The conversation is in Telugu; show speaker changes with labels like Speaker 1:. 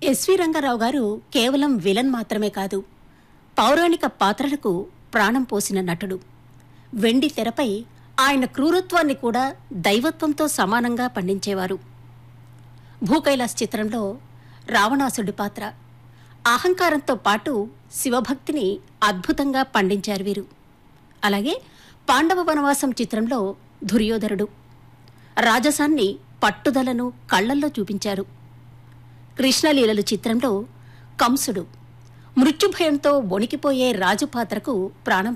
Speaker 1: ఎస్వి రంగారావు గారు కేవలం విలన్ మాత్రమే కాదు పౌరాణిక పాత్రలకు ప్రాణం పోసిన నటుడు వెండి తెరపై ఆయన క్రూరత్వాన్ని కూడా దైవత్వంతో సమానంగా పండించేవారు భూకైలాస్ చిత్రంలో రావణాసుడి పాత్ర అహంకారంతో పాటు శివభక్తిని అద్భుతంగా పండించారు వీరు అలాగే పాండవ వనవాసం చిత్రంలో దుర్యోధనుడు రాజసాన్ని పట్టుదలను కళ్లల్లో చూపించారు కృష్ణలీలలు చిత్రంలో కంసుడు మృత్యుభయంతో వణికిపోయే రాజు పాత్రకు ప్రాణం